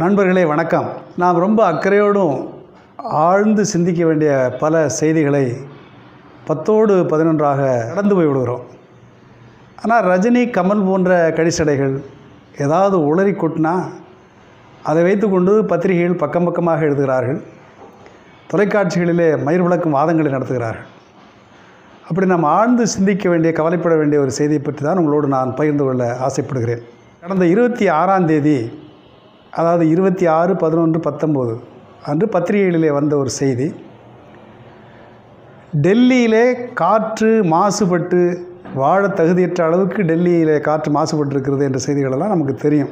நண்பர்களே வணக்கம் நாம் ரொம்ப அக்கறையோடும் ஆழ்ந்து சிந்திக்க வேண்டிய பல செய்திகளை பத்தோடு பதினொன்றாக கடந்து போய் விடுகிறோம் ஆனால் ரஜினி கமல் போன்ற கடிசடைகள் ஏதாவது உளறி கொட்டினா அதை வைத்துக்கொண்டு பத்திரிகைகள் பக்கம் பக்கமாக எழுதுகிறார்கள் தொலைக்காட்சிகளிலே மயிர் விளக்கும் வாதங்களை நடத்துகிறார்கள் அப்படி நாம் ஆழ்ந்து சிந்திக்க வேண்டிய கவலைப்பட வேண்டிய ஒரு செய்தியை பற்றி தான் உங்களோடு நான் பகிர்ந்து கொள்ள ஆசைப்படுகிறேன் கடந்த இருபத்தி ஆறாம் தேதி அதாவது இருபத்தி ஆறு பதினொன்று பத்தொம்போது அன்று பத்திரிகைகளிலே வந்த ஒரு செய்தி டெல்லியிலே காற்று மாசுபட்டு வாழ தகுதியற்ற அளவுக்கு டெல்லியிலே காற்று மாசுபட்டிருக்கிறது என்ற செய்திகளெல்லாம் நமக்கு தெரியும்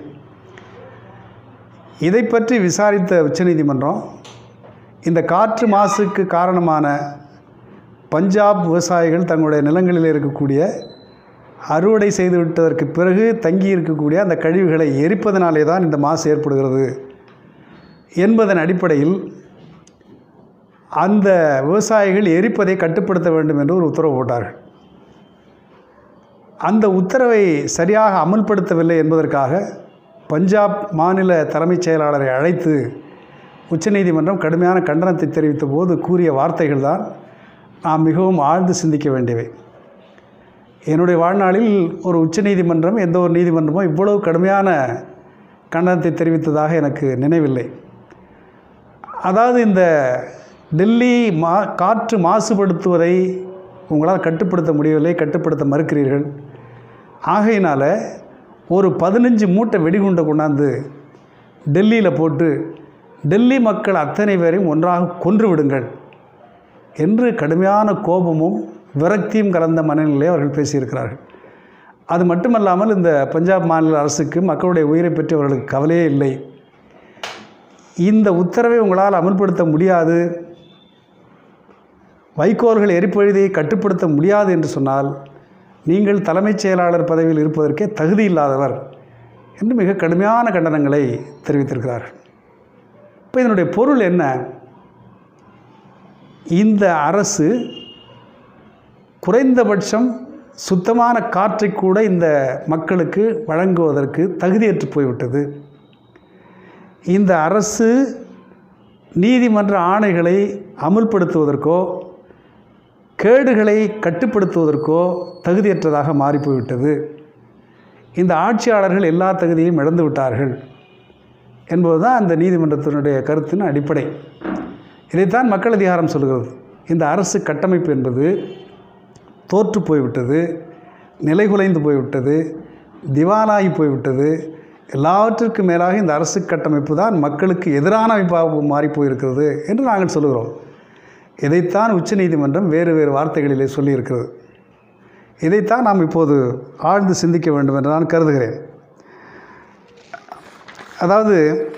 இதை பற்றி விசாரித்த உச்சநீதிமன்றம் இந்த காற்று மாசுக்கு காரணமான பஞ்சாப் விவசாயிகள் தங்களுடைய நிலங்களில் இருக்கக்கூடிய அறுவடை செய்து விட்டதற்கு பிறகு தங்கி இருக்கக்கூடிய அந்த கழிவுகளை எரிப்பதனாலே தான் இந்த மாசு ஏற்படுகிறது என்பதன் அடிப்படையில் அந்த விவசாயிகள் எரிப்பதை கட்டுப்படுத்த வேண்டும் என்று ஒரு உத்தரவு போட்டார்கள் அந்த உத்தரவை சரியாக அமல்படுத்தவில்லை என்பதற்காக பஞ்சாப் மாநில தலைமைச் செயலாளரை அழைத்து உச்சநீதிமன்றம் கடுமையான கண்டனத்தை தெரிவித்த போது கூறிய வார்த்தைகள் தான் நாம் மிகவும் ஆழ்ந்து சிந்திக்க வேண்டியவை என்னுடைய வாழ்நாளில் ஒரு உச்சநீதிமன்றம் எந்த ஒரு நீதிமன்றமோ இவ்வளவு கடுமையான கண்டனத்தை தெரிவித்ததாக எனக்கு நினைவில்லை அதாவது இந்த டெல்லி மா காற்று மாசுபடுத்துவதை உங்களால் கட்டுப்படுத்த முடியவில்லை கட்டுப்படுத்த மறுக்கிறீர்கள் ஆகையினால் ஒரு பதினஞ்சு மூட்டை வெடிகுண்டை கொண்டாந்து டெல்லியில் போட்டு டெல்லி மக்கள் அத்தனை பேரையும் ஒன்றாக கொன்று விடுங்கள் என்று கடுமையான கோபமும் விரக்தியும் கலந்த மனநிலையை அவர்கள் பேசியிருக்கிறார்கள் அது மட்டுமல்லாமல் இந்த பஞ்சாப் மாநில அரசுக்கு மக்களுடைய உயிரை பற்றி அவர்களுக்கு கவலையே இல்லை இந்த உத்தரவை உங்களால் அமல்படுத்த முடியாது வைக்கோல்கள் எரிப்பழுதியை கட்டுப்படுத்த முடியாது என்று சொன்னால் நீங்கள் தலைமைச் செயலாளர் பதவியில் இருப்பதற்கே தகுதி இல்லாதவர் என்று மிக கடுமையான கண்டனங்களை தெரிவித்திருக்கிறார்கள் இப்போ இதனுடைய பொருள் என்ன இந்த அரசு குறைந்தபட்சம் சுத்தமான காற்றை கூட இந்த மக்களுக்கு வழங்குவதற்கு தகுதியற்று போய்விட்டது இந்த அரசு நீதிமன்ற ஆணைகளை அமுல்படுத்துவதற்கோ கேடுகளை கட்டுப்படுத்துவதற்கோ தகுதியற்றதாக மாறிப்போய்விட்டது இந்த ஆட்சியாளர்கள் எல்லா தகுதியையும் இழந்து விட்டார்கள் என்பதுதான் அந்த நீதிமன்றத்தினுடைய கருத்தின் அடிப்படை இதைத்தான் மக்கள் அதிகாரம் சொல்கிறது இந்த அரசு கட்டமைப்பு என்பது தோற்று போய்விட்டது நிலைகுலைந்து போய்விட்டது திவாலாகி போய்விட்டது எல்லாவற்றிற்கும் மேலாக இந்த அரசு கட்டமைப்பு தான் மக்களுக்கு எதிரான அமைப்பாக மாறி போயிருக்கிறது என்று நாங்கள் சொல்லுகிறோம் இதைத்தான் உச்சநீதிமன்றம் வேறு வேறு வார்த்தைகளிலே சொல்லியிருக்கிறது இதைத்தான் நாம் இப்போது ஆழ்ந்து சிந்திக்க வேண்டும் என்று நான் கருதுகிறேன் அதாவது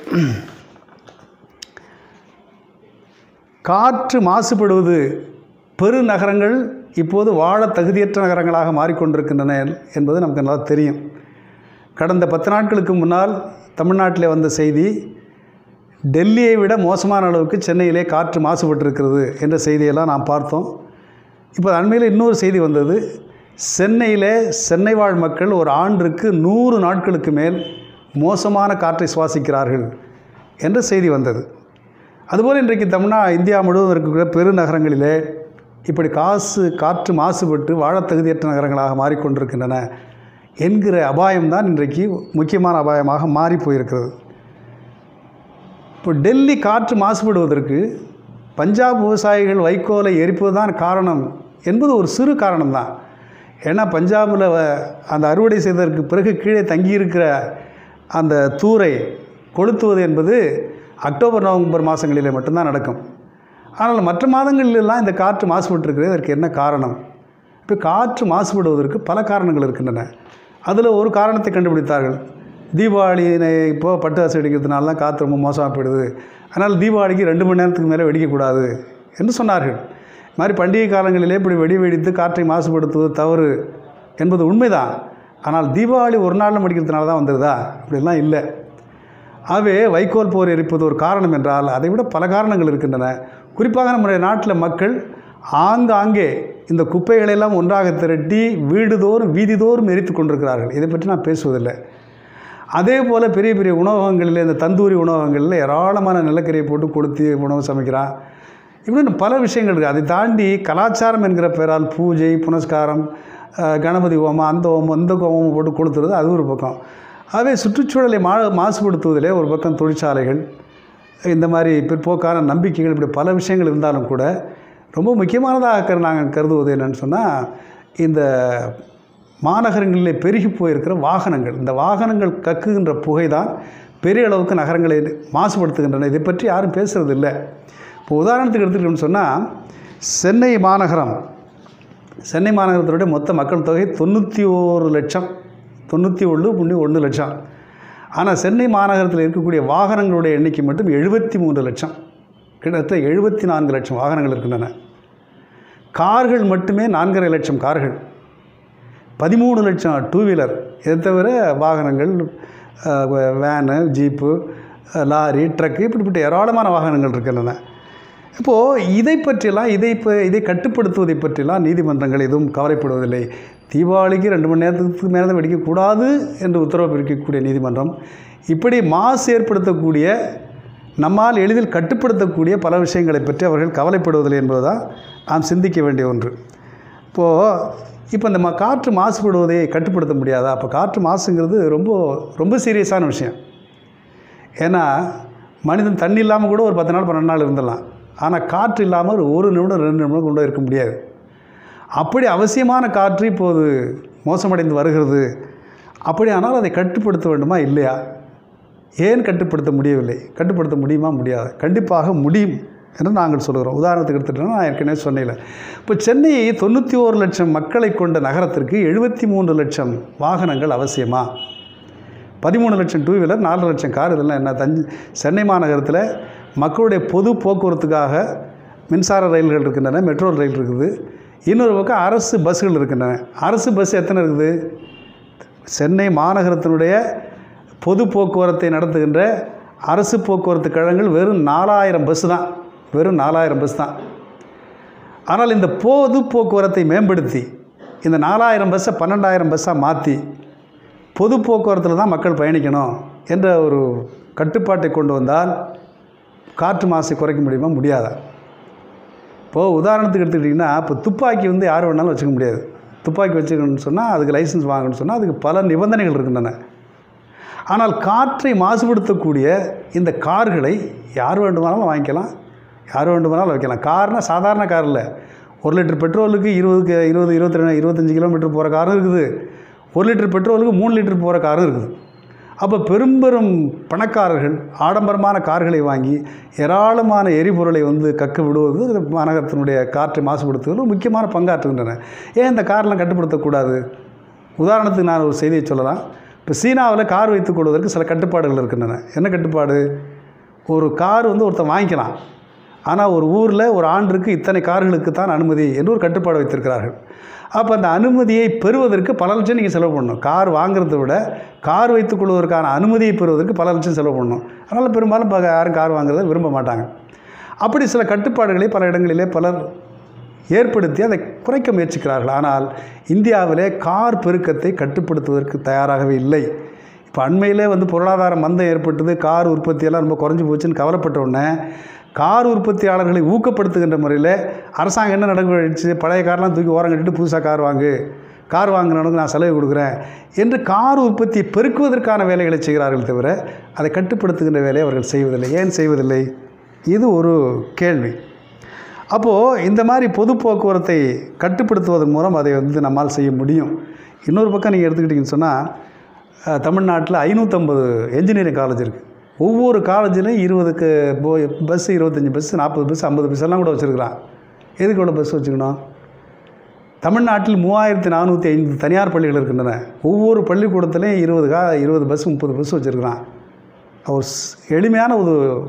காற்று மாசுபடுவது பெருநகரங்கள் இப்போது வாழ தகுதியற்ற நகரங்களாக மாறிக்கொண்டிருக்கின்றன என்பது நமக்கு நல்லா தெரியும் கடந்த பத்து நாட்களுக்கு முன்னால் தமிழ்நாட்டில் வந்த செய்தி டெல்லியை விட மோசமான அளவுக்கு சென்னையிலே காற்று மாசுபட்டிருக்கிறது என்ற செய்தியெல்லாம் நாம் பார்த்தோம் இப்போ அண்மையில் இன்னொரு செய்தி வந்தது சென்னையில் சென்னை வாழ் மக்கள் ஒரு ஆண்டிற்கு நூறு நாட்களுக்கு மேல் மோசமான காற்றை சுவாசிக்கிறார்கள் என்ற செய்தி வந்தது அதுபோல் இன்றைக்கு தமிழ்நா இந்தியா முழுவதும் இருக்கக்கூடிய பெருநகரங்களிலே இப்படி காசு காற்று மாசுபட்டு வாழ தகுதியற்ற நகரங்களாக மாறிக்கொண்டிருக்கின்றன என்கிற அபாயம்தான் இன்றைக்கு முக்கியமான அபாயமாக மாறி போயிருக்கிறது இப்போ டெல்லி காற்று மாசுபடுவதற்கு பஞ்சாப் விவசாயிகள் வைக்கோலை எரிப்பது தான் காரணம் என்பது ஒரு சிறு காரணம்தான் ஏன்னா பஞ்சாபில் அந்த அறுவடை செய்ததற்கு பிறகு கீழே தங்கியிருக்கிற அந்த தூரை கொளுத்துவது என்பது அக்டோபர் நவம்பர் மாதங்களிலே மட்டும்தான் நடக்கும் ஆனால் மற்ற மாதங்களிலெல்லாம் இந்த காற்று மாசுபட்டிருக்கிறது இதற்கு என்ன காரணம் இப்போ காற்று மாசுபடுவதற்கு பல காரணங்கள் இருக்கின்றன அதில் ஒரு காரணத்தை கண்டுபிடித்தார்கள் தீபாவளி இப்போது பட்டாசு வெடிக்கிறதுனால தான் காற்று ரொம்ப மோசமாக போயிடுது அதனால் தீபாவளிக்கு ரெண்டு மணி நேரத்துக்கு மேலே வெடிக்கக்கூடாது என்று சொன்னார்கள் இது மாதிரி பண்டிகை காலங்களிலே இப்படி வெடி வெடித்து காற்றை மாசுபடுத்துவது தவறு என்பது உண்மைதான் ஆனால் தீபாவளி ஒரு நாளில் முடிக்கிறதுனால தான் வந்துடுதா அப்படிலாம் இல்லை ஆகவே வைக்கோல் போர் எரிப்பது ஒரு காரணம் என்றால் அதை விட பல காரணங்கள் இருக்கின்றன குறிப்பாக நம்முடைய நாட்டில் மக்கள் ஆங்காங்கே இந்த குப்பைகளெல்லாம் ஒன்றாக திரட்டி வீடுதோறும் வீதிதோறும் எரித்து கொண்டிருக்கிறார்கள் இதை பற்றி நான் பேசுவதில்லை அதே போல் பெரிய பெரிய உணவகங்களில் இந்த தந்தூரி உணவகங்களில் ஏராளமான நிலக்கரியை போட்டு கொடுத்து உணவு சமைக்கிறான் இப்படின்னு பல விஷயங்கள் இருக்குது அதை தாண்டி கலாச்சாரம் என்கிற பெயரால் பூஜை புனஸ்காரம் அஹ், கணபதி ஹோமம் அந்த ஹோமம் இந்த ஹோமம் போட்டு கொளுத்துறது அது ஒரு பக்கம் ஆகவே சுற்றுச்சூழலை மா மாசுபடுத்துவதிலே ஒரு பக்கம் தொழிற்சாலைகள் இந்த மாதிரி பிற்போக்கான நம்பிக்கைகள் இப்படி பல விஷயங்கள் இருந்தாலும் கூட ரொம்ப முக்கியமானதாக கரு- நாங்கள் கருதுவது என்னன்னு சொன்னால் இந்த மாநகரங்களிலே பெருகி போயிருக்கிற வாகனங்கள் இந்த வாகனங்கள் கக்குகின்ற புகை தான் பெரிய அளவுக்கு நகரங்களை மாசுபடுத்துகின்றன இதை பற்றி யாரும் பேசுறது இல்லை இப்போ உதாரணத்துக்கு எடுத்துக்கிட்டோம்னு சொன்னால் சென்னை மாநகரம் சென்னை மாநகரத்தினுடைய மொத்த மக்கள் தொகை தொண்ணூற்றி ஓரு லட்சம் தொண்ணூற்றி ஒன்று புள்ளி ஒன்று லட்சம் ஆனால் சென்னை மாநகரத்தில் இருக்கக்கூடிய வாகனங்களுடைய எண்ணிக்கை மட்டும் எழுபத்தி மூன்று லட்சம் கிட்டத்தட்ட எழுபத்தி நான்கு லட்சம் வாகனங்கள் இருக்கின்றன கார்கள் மட்டுமே நான்கரை லட்சம் கார்கள் பதிமூணு லட்சம் டூ வீலர் இதை தவிர வாகனங்கள் அஹ், வேனு ஜீப்பு அஹ், லாரி ட்ரக்கு இப்படிப்பட்ட ஏராளமான வாகனங்கள் இருக்கின்றன இப்போது இதை பற்றியெல்லாம் இதை இப்போ இதை கட்டுப்படுத்துவதை பற்றியெல்லாம் நீதிமன்றங்கள் எதுவும் கவலைப்படுவதில்லை தீபாவளிக்கு ரெண்டு மணி நேரத்துக்கு மேலே தான் வெடிக்கக்கூடாது என்று உத்தரவு பிறப்பிக்கக்கூடிய நீதிமன்றம் இப்படி மாசு ஏற்படுத்தக்கூடிய நம்மால் எளிதில் கட்டுப்படுத்தக்கூடிய பல விஷயங்களை பற்றி அவர்கள் கவலைப்படுவதில்லை என்பதுதான் நாம் சிந்திக்க வேண்டிய ஒன்று இப்போது இப்போ இந்த ம- காற்று மாசுபடுவதை கட்டுப்படுத்த முடியாதா அப்போ காற்று மாசுங்கிறது ரொம்ப ரொம்ப சீரியஸான விஷயம் ஏன்னா மனிதன் தண்ணி இல்லாமல் கூட ஒரு பத்து நாள் பன்னெண்டு நாள் இருந்துடலாம் ஆனால் காற்று இல்லாமல் ஒரு ஒரு நிமிடம் ரெண்டு நிமிடம் கொண்டு இருக்க முடியாது அப்படி அவசியமான காற்று இப்போது மோசமடைந்து வருகிறது அப்படியானால் அதை கட்டுப்படுத்த வேண்டுமா இல்லையா ஏன் கட்டுப்படுத்த முடியவில்லை கட்டுப்படுத்த முடியுமா முடியாது கண்டிப்பாக முடியும் என்று நாங்கள் சொல்கிறோம் உதாரணத்துக்கு எடுத்துட்டோம்னா நான் ஏற்கனவே சொன்னேன் இப்போ சென்னை தொண்ணூற்றி ஓரு லட்சம் மக்களை கொண்ட நகரத்திற்கு எழுபத்தி மூன்று லட்சம் வாகனங்கள் அவசியமா பதிமூணு லட்சம் டூ வீலர் நாலு லட்சம் கார் இதெல்லாம் என்ன தஞ்சை சென்னை மாநகரத்தில் மக்களுடைய பொது போக்குவரத்துக்காக மின்சார ரயில்கள் இருக்கின்றன மெட்ரோ ரயில் இருக்குது இன்னொரு பக்கம் அரசு பஸ்ஸுகள் இருக்கின்றன அரசு பஸ் எத்தனை இருக்குது சென்னை மாநகரத்தினுடைய பொது போக்குவரத்தை நடத்துகின்ற அரசு போக்குவரத்து கழகங்கள் வெறும் நாலாயிரம் பஸ் தான் வெறும் நாலாயிரம் பஸ் தான் ஆனால் இந்த பொது போக்குவரத்தை மேம்படுத்தி இந்த நாலாயிரம் பஸ்ஸை பன்னெண்டாயிரம் பஸ்ஸாக மாற்றி பொது போக்குவரத்தில் தான் மக்கள் பயணிக்கணும் என்ற ஒரு கட்டுப்பாட்டை கொண்டு வந்தால் காற்று மாசை குறைக்க முடியுமா முடியாதா இப்போது உதாரணத்துக்கு எடுத்துக்கிட்டிங்கன்னா இப்போ துப்பாக்கி வந்து யார் வேணாலும் வச்சுக்க முடியாது துப்பாக்கி வச்சுக்கணும்னு சொன்னால் அதுக்கு லைசன்ஸ் வாங்கணும்னு சொன்னால் அதுக்கு பல நிபந்தனைகள் இருக்கின்றன ஆனால் காற்றை மாசுபடுத்தக்கூடிய இந்த கார்களை யார் வேண்டுமானாலும் வாங்கிக்கலாம் யார் வேண்டுமானாலும் வைக்கலாம் கார்னா சாதாரண கார் இல்லை ஒரு லிட்டர் பெட்ரோலுக்கு இருபதுக்கு இருபது இருபத்தி ரெண்டு இருபத்தஞ்சி கிலோமீட்டர் போகிற காரும் இருக்குது ஒரு லிட்டர் பெட்ரோலுக்கு மூணு லிட்டர் போகிற காரும் இருக்குது அப்போ பெரும்பெரும் பணக்காரர்கள் ஆடம்பரமான கார்களை வாங்கி ஏராளமான எரிபொருளை வந்து கக்க விடுவது இந்த மாநகரத்தினுடைய காற்றை மாசுபடுத்துவதில் ஒரு முக்கியமான பங்காற்றுகின்றன ஏன் இந்த கார்லாம் கட்டுப்படுத்தக்கூடாது உதாரணத்துக்கு நான் ஒரு செய்தியை சொல்லலாம் இப்போ சீனாவில் கார் வைத்துக் கொள்வதற்கு சில கட்டுப்பாடுகள் இருக்கின்றன என்ன கட்டுப்பாடு ஒரு கார் வந்து ஒருத்தன் வாங்கிக்கலாம் ஆனால் ஒரு ஊரில் ஒரு ஆண்டுக்கு இத்தனை கார்களுக்கு தான் அனுமதி என்று ஒரு கட்டுப்பாடு வைத்திருக்கிறார்கள் அப்போ அந்த அனுமதியை பெறுவதற்கு பல லட்சம் நீங்கள் செலவு பண்ணணும் கார் வாங்குறதை விட கார் வைத்துக் கொள்வதற்கான அனுமதியை பெறுவதற்கு பல லட்சம் செலவு பண்ணணும் அதனால் பெரும்பாலும் இப்போ யாரும் கார் வாங்குறதை விரும்ப மாட்டாங்க அப்படி சில கட்டுப்பாடுகளை பல இடங்களிலே பலர் ஏற்படுத்தி அதை குறைக்க முயற்சிக்கிறார்கள் ஆனால் இந்தியாவிலே கார் பெருக்கத்தை கட்டுப்படுத்துவதற்கு தயாராகவே இல்லை இப்போ அண்மையிலே வந்து பொருளாதார மந்தம் ஏற்பட்டது கார் உற்பத்தியெல்லாம் ரொம்ப குறைஞ்சி போச்சுன்னு கவலைப்பட்ட உடனே கார் உற்பத்தியாளர்களை ஊக்கப்படுத்துகின்ற முறையில் அரசாங்கம் என்ன நடவடிக்கை பழைய கார்லாம் தூக்கி ஓரம் கட்டிட்டு புதுசாக கார் வாங்கு கார் வாங்கினவனுக்கு நான் செலவு கொடுக்குறேன் என்று கார் உற்பத்தியை பெருக்குவதற்கான வேலைகளை செய்கிறார்கள் தவிர அதை கட்டுப்படுத்துகின்ற வேலையை அவர்கள் செய்வதில்லை ஏன் செய்வதில்லை இது ஒரு கேள்வி அப்போது இந்த மாதிரி பொது போக்குவரத்தை கட்டுப்படுத்துவதன் மூலம் அதை வந்து நம்மால் செய்ய முடியும் இன்னொரு பக்கம் நீங்கள் எடுத்துக்கிட்டிங்கன்னு சொன்னால் அஹ், தமிழ்நாட்டில் ஐநூற்றம்பது என்ஜினியரிங் காலேஜ் இருக்குது ஒவ்வொரு காலேஜிலும் இருபதுக்கு பஸ் இருபத்தஞ்சி பஸ் நாற்பது பஸ் ஐம்பது பஸ் எல்லாம் கூட வச்சுருக்கிறான் எதுக்கு இவ்வளோ பஸ் வச்சுக்கணும் தமிழ்நாட்டில் மூவாயிரத்தி நானூற்றி ஐந்து தனியார் பள்ளிகள் இருக்கின்றன ஒவ்வொரு பள்ளிக்கூடத்துலேயும் இருபது கா இருபது பஸ் முப்பது பஸ் வச்சுருக்கிறான் ஒரு ஸ்- எளிமையான ஒரு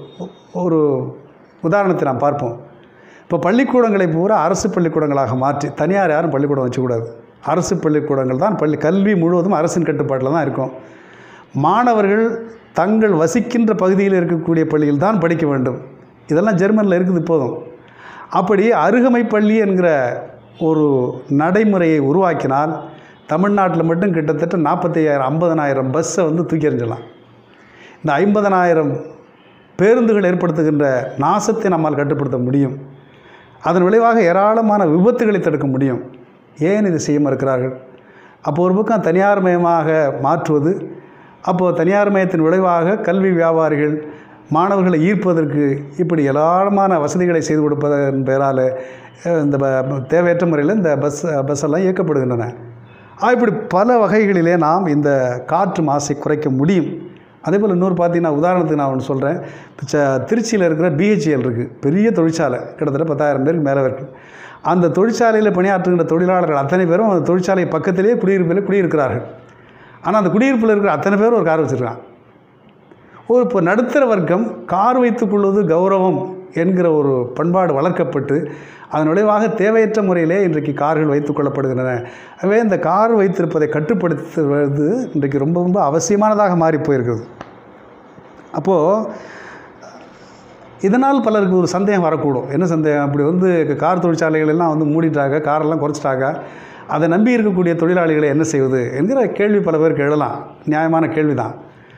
ஒரு உதாரணத்தை நாம் பார்ப்போம் இப்போ பள்ளிக்கூடங்களை பூரா அரசு பள்ளிக்கூடங்களாக மாற்றி தனியார் யாரும் பள்ளிக்கூடம் வச்சுக்கூடாது அரசு பள்ளிக்கூடங்கள் தான் பள்ளி கல்வி முழுவதும் அரசின் கட்டுப்பாட்டில் தான் இருக்கும் மாணவர்கள் தங்கள் வசிக்கின்ற பகுதியில் இருக்கக்கூடிய பள்ளியில் தான் படிக்க வேண்டும் இதெல்லாம் ஜெர்மனில் இருக்குது இப்போதும் அப்படி அருகமை பள்ளி என்கிற ஒரு நடைமுறையை உருவாக்கினால் தமிழ்நாட்டில் மட்டும் கிட்டத்தட்ட நாற்பத்தையாயிரம் ஐம்பதனாயிரம் பஸ்ஸை வந்து தூக்கி எறிஞ்சிடலாம் இந்த ஐம்பதனாயிரம் பேருந்துகள் ஏற்படுத்துகின்ற நாசத்தை நம்மால் கட்டுப்படுத்த முடியும் அதன் விளைவாக ஏராளமான விபத்துகளை தடுக்க முடியும் ஏன் இது செய்ய மறுக்கிறார்கள் அப்போ ஒரு பக்கம் தனியார் மயமாக மாற்றுவது அப்போது தனியார் மயத்தின் விளைவாக கல்வி வியாபாரிகள் மாணவர்களை ஈர்ப்பதற்கு இப்படி ஏராளமான வசதிகளை செய்து கொடுப்பதன் பெயரால் அஹ், இந்த ப- தேவையற்ற முறையில் இந்த பஸ் பஸ்ஸெல்லாம் இயக்கப்படுகின்றன ஆக இப்படி பல வகைகளிலே நாம் இந்த காற்று மாசை குறைக்க முடியும் அதே போல் இன்னொரு பார்த்தீங்கன்னா உதாரணத்துக்கு நான் ஒன்று சொல்கிறேன் திருச்சியில் இருக்கிற பிஹெச்எல் இருக்குது பெரிய தொழிற்சாலை கிட்டத்தட்ட பத்தாயிரம் பேருக்கு மேலே இருக்குது அந்த தொழிற்சாலையில் பணியாற்றுகின்ற தொழிலாளர்கள் அத்தனை பேரும் அந்த தொழிற்சாலை பக்கத்திலேயே குடியிருப்பில் குடியிருக்கிறார்கள் ஆனால் அந்த குடியிருப்பில் இருக்கிற அத்தனை பேரும் ஒரு கார் வச்சுருக்கான் ஒரு இப்போ நடுத்தர வர்க்கம் கார் வைத்துக்கொள்வது கௌரவம் என்கிற ஒரு பண்பாடு வளர்க்கப்பட்டு அதன் விளைவாக தேவையற்ற முறையிலே இன்றைக்கு கார்கள் வைத்துக் கொள்ளப்படுகின்றன ஆகவே இந்த கார் வைத்திருப்பதை கட்டுப்படுத்துவது இன்றைக்கு ரொம்ப ரொம்ப அவசியமானதாக மாறி போயிருக்கிறது அப்போது இதனால் பலருக்கு ஒரு சந்தேகம் வரக்கூடும் என்ன சந்தேகம் அப்படி வந்து கார் தொழிற்சாலைகள் எல்லாம் வந்து மூடிட்டாங்க காரெல்லாம் குறைச்சிட்டாங்க அதை நம்பி இருக்கக்கூடிய தொழிலாளிகளை என்ன செய்வது என்கிற கேள்வி பல பேருக்கு எழலாம் நியாயமான கேள்விதான்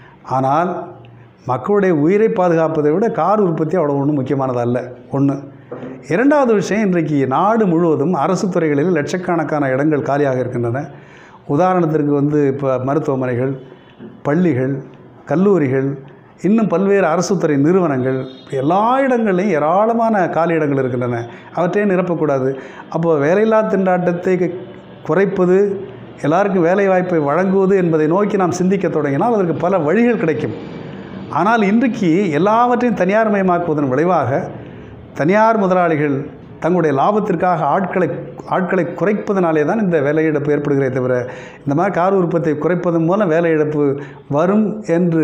ஆனால் மக்களுடைய உயிரை பாதுகாப்பதை விட கார் உற்பத்தி அவ்வளோ ஒன்றும் முக்கியமானது அல்ல ஒன்று இரண்டாவது விஷயம் இன்றைக்கு நாடு முழுவதும் அரசு துறைகளில் லட்சக்கணக்கான இடங்கள் காலியாக இருக்கின்றன உதாரணத்திற்கு வந்து இப்போ மருத்துவமனைகள் பள்ளிகள் கல்லூரிகள் இன்னும் பல்வேறு அரசு துறை நிறுவனங்கள் எல்லா இடங்கள்லையும் ஏராளமான காலி இடங்கள் இருக்கின்றன அவற்றையே நிரப்பக்கூடாது அப்போது வேலையில்லா திண்டாட்டத்தை குறைப்பது எல்லாருக்கும் வேலை வாய்ப்பை வழங்குவது என்பதை நோக்கி நாம் சிந்திக்க தொடங்கினால் அதற்கு பல வழிகள் கிடைக்கும் ஆனால் இன்றைக்கு எல்லாவற்றையும் தனியார் மயமாக்குவதன் விளைவாக தனியார் முதலாளிகள் தங்களுடைய லாபத்திற்காக ஆட்களை ஆட்களை குறைப்பதனாலே தான் இந்த வேலை இழப்பு ஏற்படுகிறதே தவிர இந்த மாதிரி கார் உற்பத்தியை குறைப்பதன் மூலம் வேலை இழப்பு வரும் என்று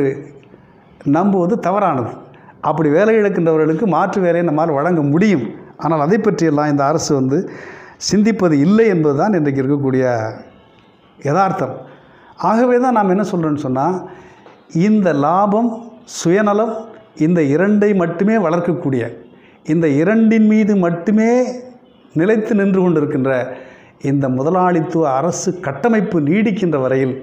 நம்புவது தவறானது அப்படி வேலை இழக்கின்றவர்களுக்கு மாற்று வேலையை நம்மால் வழங்க முடியும் ஆனால் அதை பற்றியெல்லாம் இந்த அரசு வந்து சிந்திப்பது இல்லை என்பது தான் இன்றைக்கு இருக்கக்கூடிய யதார்த்தம் ஆகவே தான் நாம் என்ன சொல்கிறோன்னு சொன்னால் இந்த லாபம் சுயநலம் இந்த இரண்டை மட்டுமே வளர்க்கக்கூடிய இந்த இரண்டின் மீது மட்டுமே நிலைத்து நின்று கொண்டிருக்கின்ற இந்த முதலாளித்துவ அரசு கட்டமைப்பு நீடிக்கின்ற வரையில்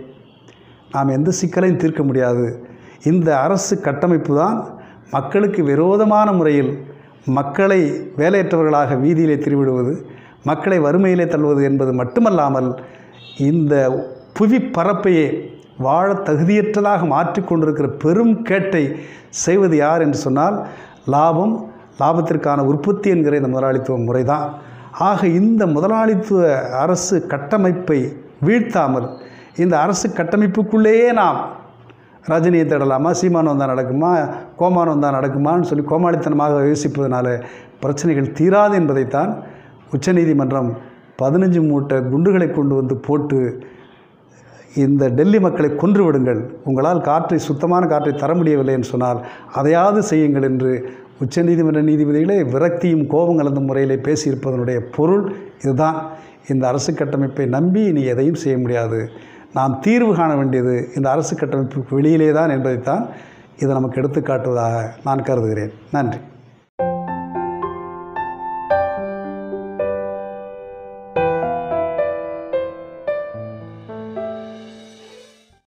நாம் எந்த சிக்கலையும் தீர்க்க முடியாது இந்த அரசு கட்டமைப்பு தான் மக்களுக்கு விரோதமான முறையில் மக்களை வேலையற்றவர்களாக வீதியிலே திருவிடுவது மக்களை வறுமையிலே தள்ளுவது என்பது மட்டுமல்லாமல் இந்த புவி பரப்பையே வாழ தகுதியற்றதாக மாற்றிக்கொண்டிருக்கிற பெரும் கேட்டை செய்வது யார் என்று சொன்னால் லாபம் லாபத்திற்கான உற்பத்தி என்கிற இந்த முதலாளித்துவ முறை தான் ஆக இந்த முதலாளித்துவ அரசு கட்டமைப்பை வீழ்த்தாமல் இந்த அரசு கட்டமைப்புக்குள்ளேயே நாம் ரஜினியை தேடலாமா சீமானம் வந்தால் நடக்குமா கோமானம் வந்தால் நடக்குமான்னு சொல்லி கோமாளித்தனமாக யோசிப்பதனால பிரச்சனைகள் தீராது என்பதைத்தான் உச்சநீதிமன்றம் பதினஞ்சு மூட்டை குண்டுகளை கொண்டு வந்து போட்டு இந்த டெல்லி மக்களை கொன்று விடுங்கள் உங்களால் காற்றை சுத்தமான காற்றை தர முடியவில்லை என்று சொன்னால் அதையாவது செய்யுங்கள் என்று உச்சநீதிமன்ற நீதிபதிகளே விரக்தியும் கோபம் கலந்த முறையிலே பேசியிருப்பதனுடைய பொருள் இதுதான் இந்த அரசு கட்டமைப்பை நம்பி இனி எதையும் செய்ய முடியாது நாம் தீர்வு காண வேண்டியது இந்த அரசு கட்டமைப்புக்கு வெளியிலே தான் என்பதைத்தான் இது நமக்கு எடுத்துக்காட்டுவதாக நான் கருதுகிறேன் நன்றி